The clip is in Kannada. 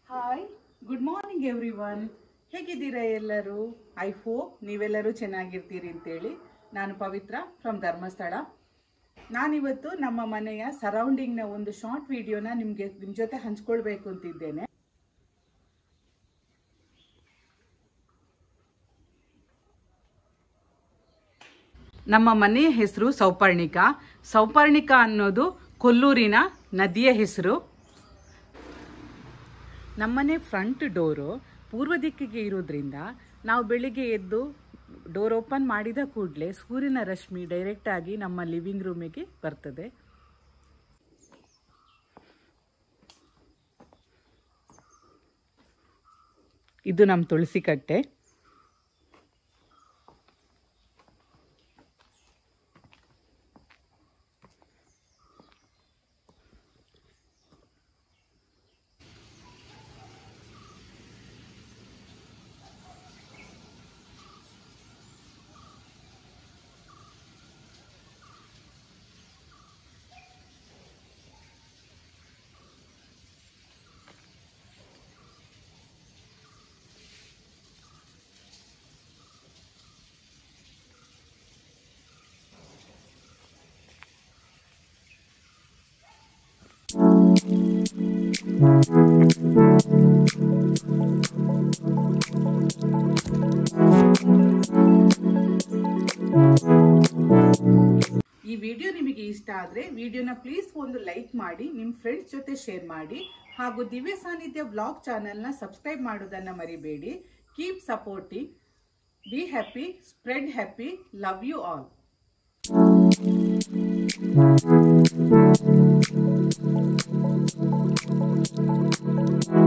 hi good morning everyone ಹೇಗಿದ್ದೀರಾ ಎಲ್ಲರೂ ಐ ಹೋಪ್ ನೀವೆಲ್ಲರೂ ಚೆನ್ನಾಗಿರ್ತೀರಿ ಅಂತೇಳಿ ನಾನು ಪವಿತ್ರ ಫ್ರಮ್ ಧರ್ಮಸ್ಥಳ ನಾನಿವತ್ತು ನಮ್ಮ ಮನೆಯ ಸರೌಂಡಿಂಗ್ನ ಒಂದು ಶಾರ್ಟ್ ವಿಡಿಯೋನ ನಿಮಗೆ ನಿಮ್ಮ ಜೊತೆ ಹಂಚ್ಕೊಳ್ಬೇಕು ಅಂತಿದ್ದೇನೆ ನಮ್ಮ ಮನೆಯ ಹೆಸರು ಸೌಪರ್ಣಿಕ ಸೌಪರ್ಣಿಕ ಅನ್ನೋದು ಕೊಲ್ಲೂರಿನ ನದಿಯ ಹೆಸರು ನಮ್ಮನೆ ಫ್ರಂಟ್ ಡೋರು ಪೂರ್ವ ದಿಕ್ಕಿಗೆ ಇರೋದ್ರಿಂದ ನಾವು ಬೆಳಿಗ್ಗೆ ಎದ್ದು ಡೋರ್ ಓಪನ್ ಮಾಡಿದ ಕೂಡಲೇ ಸೂರ್ಯನ ರಶ್ಮಿ ಡೈರೆಕ್ಟ್ ಆಗಿ ನಮ್ಮ ಲಿವಿಂಗ್ ರೂಮಿಗೆ ಬರ್ತದೆ ಇದು ನಮ್ಮ ತುಳಸಿ ಕಟ್ಟೆ ಈ ವಿಡಿಯೋ ನಿಮಗೆ ಇಷ್ಟ ಆದರೆ ವಿಡಿಯೋನ ಪ್ಲೀಸ್ ಒಂದು ಲೈಕ್ ಮಾಡಿ ನಿಮ್ಮ ಫ್ರೆಂಡ್ಸ್ ಜೊತೆ ಶೇರ್ ಮಾಡಿ ಹಾಗೂ ದಿವ್ಯ ಸಾನ್ನಿಧ್ಯ ಬ್ಲಾಗ್ ಚಾನೆಲ್ನ ಸಬ್ಸ್ಕ್ರೈಬ್ ಮಾಡೋದನ್ನು ಮರಿಬೇಡಿ keep supporting be happy spread happy love you all Thank